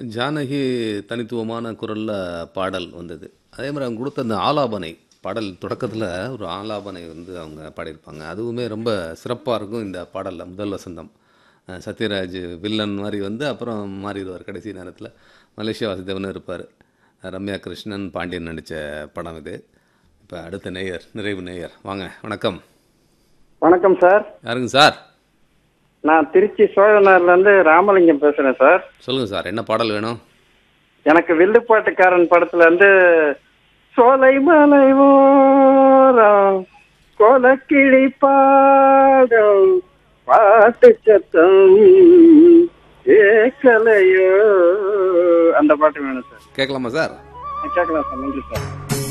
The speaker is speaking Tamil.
ஜானகி தனித்துவமான குரலில் பாடல் வந்தது அதே மாதிரி அவங்க கொடுத்த அந்த ஆலாபனை பாடல் தொடக்கத்தில் ஒரு ஆலாபனை வந்து அவங்க பாடியிருப்பாங்க அதுவுமே ரொம்ப சிறப்பாக இருக்கும் இந்த பாடலில் முதல் வசந்தம் அஹ் சத்யராஜ் வில்லன் மாதிரி வந்து அப்புறம் மாறிடுவார் கடைசி நேரத்தில் மலேசியா வாசுதேவன் இருப்பார் ரம்யா கிருஷ்ணன் பாண்டியன் நடித்த படம் இது இப்போ அடுத்த நேயர் நிறைவு நேயர் வாங்க வணக்கம் வணக்கம் சார் யாருங்க சார் நான் திருச்சி சோழனர்ல இருந்து ராமலிங்கம் பேசுறேன் சார் சொல்லுங்கள் சார் என்ன பாடல் வேணும் எனக்கு வில்லுப்பாட்டுக்காரன் படத்துல இருந்து சோலை மலை ஓரம் கோலக்கிளி பாடம் பாட்டு சத்தம் ஏக்கலையோ அந்த பாட்டு வேணும் சார் கேட்கலாமா சார் கேட்கலாம் சார் நன்றி சார்